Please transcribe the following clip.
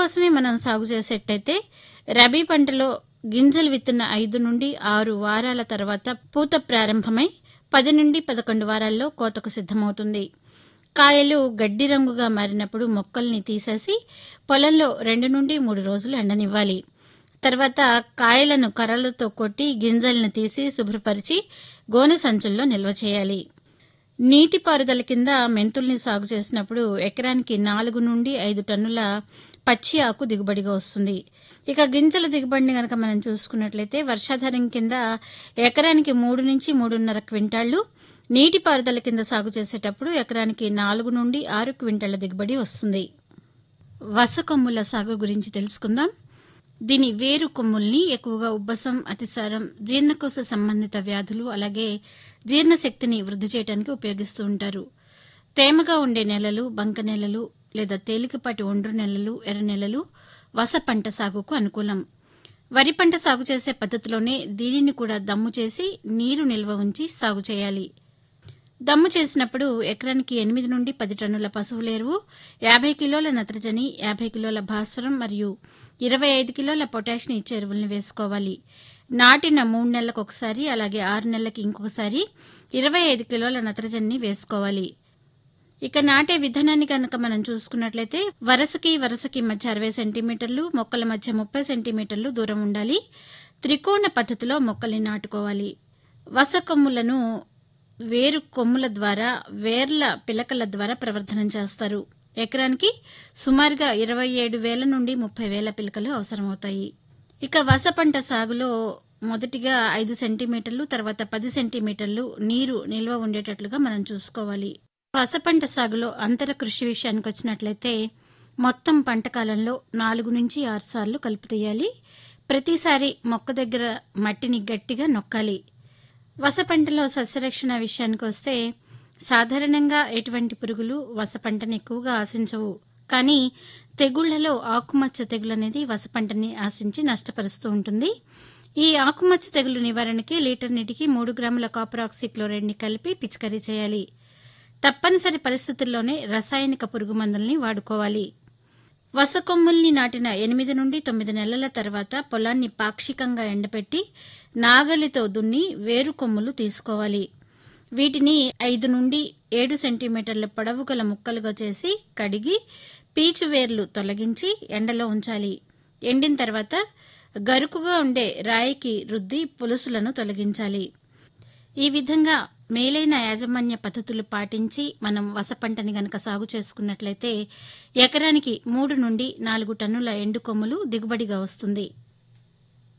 కోసమే మనం సాగు చేసేటైతే రబీ పంటలో గింజలు విత్తిన ఐదు నుండి ఆరు వారాల తర్వాత పూత ప్రారంభమై పది నుండి పదకొండు వారాల్లో కోతకు సిద్దమవుతుంది కాయలు గడ్డి రంగుగా మారినప్పుడు మొక్కల్ని తీసేసి పొలంలో రెండు నుండి మూడు రోజులు ఎండనివ్వాలి తర్వాత కాయలను కర్రలతో కొట్టి గింజలను తీసి శుభ్రపరిచి గోనె సంచుల్లో నిల్వ చేయాలి నీటిపారుదల కింద మెంతుల్ని సాగు చేసినప్పుడు ఎకరానికి నాలుగు నుండి ఐదు టన్నుల పచ్చి ఆకు దిగుబడిగా వస్తుంది ఇక గింజల దిగుబడిని గనక మనం చూసుకున్నట్లయితే వర్షాధారం కింద ఎకరానికి మూడు నుంచి మూడున్నర క్వింటాళ్లు నీటిపారుదల కింద సాగు చేసేటప్పుడు ఎకరానికి నాలుగు నుండి ఆరు క్వింటాళ్ల దిగుబడి వస్తుంది వసకొమ్ముల సాగు గురించి తెలుసుకుందాం దీని వేరు కొమ్ముల్ని ఎక్కువగా ఉబ్బసం అతిసారం జీర్ణకోశ సంబంధిత వ్యాధులు అలాగే జీర్ణశక్తిని వృద్ధి చేయడానికి ఉపయోగిస్తూ ఉంటారు తేమగా ఉండే నెలలు బంక నెలలు లేదా తేలికపాటి ఒండ్రు నెలలు ఎర్ర నెలలు వస పంట సాగుకు అనుకూలం వరి పంట సాగు చేసే పద్ధతిలోనే దీనిని కూడా దమ్ము చేసి నీరు నిల్వ ఉంచి సాగు చేయాలి దమ్ము చేసినప్పుడు ఎకరానికి ఎనిమిది నుండి పది టన్నుల పశువుల ఎరువు యాభై కిలోల నత్రజని యాభై కిలోల భాస్వరం మరియు ఇరవై ఐదు కిలోల పొటాషియం ఇచ్చే ఎరువులను వేసుకోవాలి నాటిన మూడు నెలలకు ఒకసారి అలాగే ఆరు నెలలకి ఇంకొకసారి ఇరవై ఐదు కిలోల నత్రజనిని వేసుకోవాలి ఇక నాటే విధానాన్ని కనుక మనం చూసుకున్నట్లయితే వరసకి వరసకి మధ్య అరవై సెంటీమీటర్లు మొక్కల మధ్య ముప్పై సెంటీమీటర్లు దూరం ఉండాలి త్రికోణ పద్ధతిలో మొక్కల్ని నాటుకోవాలి వస కొమ్ములను వేరు కొమ్ముల ద్వారా వేర్ల పిలకల ద్వారా ప్రవర్ధనం చేస్తారు ఎకరానికి సుమారుగా ఇరవై ఏడు వేల నుండి ముప్పై వేల పిలకలు అవసరమవుతాయి ఇక వస పంట సాగులో మొదటిగా ఐదు సెంటీమీటర్లు తర్వాత పది సెంటీమీటర్లు నీరు నిల్వ ఉండేటట్లుగా మనం చూసుకోవాలి వస పంట సాగులో అంతర కృషి విషయానికి వచ్చినట్లయితే మొత్తం పంట కాలంలో నాలుగు నుంచి ఆరు సార్లు కలుపు తీయాలి ప్రతిసారి మొక్క దగ్గర మట్టిని గట్టిగా నొక్కాలి వస పంటలో సస్యరక్షణ విషయానికి వస్తే సాధారణంగా ఎటువంటి పురుగులు వస పంటను ఎక్కువగా ఆశించవు కానీ తెగుళ్లలో ఆకుమచ్చ తెగులు అనేది వస పంటని ఆశించి నష్టపరుస్తూ ఉంటుంది ఈ ఆకుమచ్చ తెగులు నివారణకి లీటర్ నీటికి మూడు గ్రాముల కాపర్ ఆక్సిక్లోరైడ్ని కలిపి పిచికారీ చేయాలి తప్పనిసరి పరిస్థితుల్లోనే రసాయనిక పురుగు మందుల్ని వాడుకోవాలి వసకొమ్ముల్ని నాటిన ఎనిమిది నుండి తొమ్మిది నెలల తర్వాత పొలాన్ని పాక్షికంగా ఎండపెట్టి నాగలితో దున్ని వేరు కొమ్ములు తీసుకోవాలి వీటిని ఐదు నుండి ఏడు సెంటీమీటర్ల పొడవు గల ముక్కలుగా చేసి కడిగి పీచు వేర్లు తొలగించి ఎండలో ఉంచాలి ఎండిన తర్వాత గరుకుగా ఉండే రాయికి రుద్ది పులుసులను తొలగించాలి ఈ విధంగా మేలైన యాజమాన్య పద్ధతులు పాటించి మనం వస పంటని గనక సాగు చేసుకున్నట్లయితే ఎకరానికి మూడు నుండి నాలుగు టన్నుల ఎండు కొమ్ములు దిగుబడిగా వస్తుంది